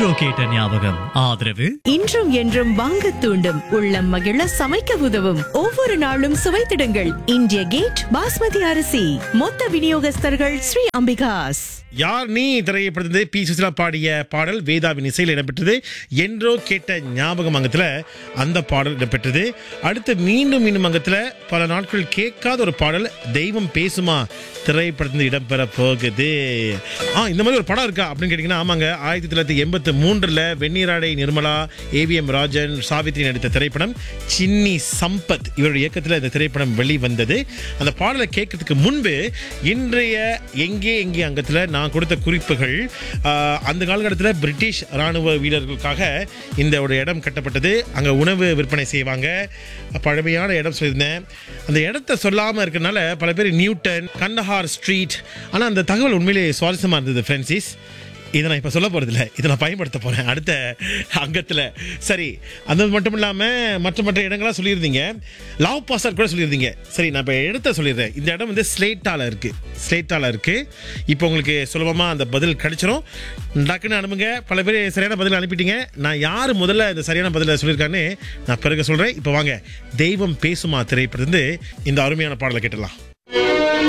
இன்றோ கேட்ட ஞாபகம் ஆதரவு இன்றும் என்றும் வாங்க தூண்டும் உள்ளம் மகிழ சமைக்க உதவும் ஒவ்வொரு நாளும் சுவைத்திடுங்கள் இந்திய கேட் பாஸ்மதி அரிசி மொத்த விநியோகஸ்தர்கள் ஸ்ரீ அம்பிகாஸ் யார் நீ திரையப்படுத்தது பி சுசிலா பாடிய பாடல் வேதாவின் இசையில் இடம்பெற்றது என்றோ கேட்ட ஞாபகம் அங்கத்தில் அந்த பாடல் இடம்பெற்றது அடுத்து மீண்டும் மீண்டும் அங்கத்தில் பல நாட்கள் கேட்காத ஒரு பாடல் தெய்வம் பேசுமா திரைப்படத்தில் இடம்பெற போகுது ஆ இந்த மாதிரி ஒரு படம் இருக்கா அப்படின்னு கேட்டிங்கன்னா ஆமாங்க ஆயிரத்தி தொள்ளாயிரத்தி எண்பத்தி மூன்றில் வெந்நீராடை நிர்மலா ஏவிஎம் ராஜன் சாவித்ரி நடித்த திரைப்படம் சின்னி சம்பத் இவருடைய இயக்கத்தில் இந்த திரைப்படம் வெளிவந்தது அந்த பாடலை கேட்கறதுக்கு முன்பு இன்றைய எங்கே எங்கே அங்கத்தில் நான் கொடுத்த குறிப்புகள் ஆஹ், அந்த காலகட்டத்தில் பிரிட்டிஷ் ராணுவ வீரர்களுக்காக இந்த ஒரு இடம் கட்டப்பட்டது அங்கே உணவு விற்பனை செய்வாங்க பழமையான இடம் சொல்லியிருந்தேன் அந்த இடத்த சொல்லாமல் இருக்கறனால பல பேர் நியூட்டன் கண்டஹார் ஸ்ட்ரீட் ஆனால் அந்த தகவல் உண்மையிலேயே சுவாரஸ்யமாக இருந்தது ஃப்ரென்சிஸ் இதை நான் இப்போ சொல்ல போகிறதில்ல இதை நான் பயன்படுத்த போகிறேன் அடுத்த அங்கத்தில் சரி அது மட்டும் இல்லாமல் மற்ற மற்ற இடங்களாக சொல்லியிருந்தீங்க லாவ் பாஸ்டர் கூட சொல்லியிருந்தீங்க சரி நான் இப்போ இடத்த சொல்லிடுறேன் இந்த இடம் வந்து ஸ்லேட்டால இருக்குது ஸ்லேட்டால இருக்குது இப்போ உங்களுக்கு சுலபமாக அந்த பதில் கிடைச்சிரும் டக்குன்னு அனுப்புங்க பல பேர் சரியான பதில் அனுப்பிட்டீங்க நான் யார் முதல்ல இந்த சரியான பதிலை சொல்லியிருக்கான்னு நான் பிறகு சொல்கிறேன் இப்போ வாங்க தெய்வம் பேசுமா திரைப்படத்து இந்த அருமையான பாடலை கேட்டலாம்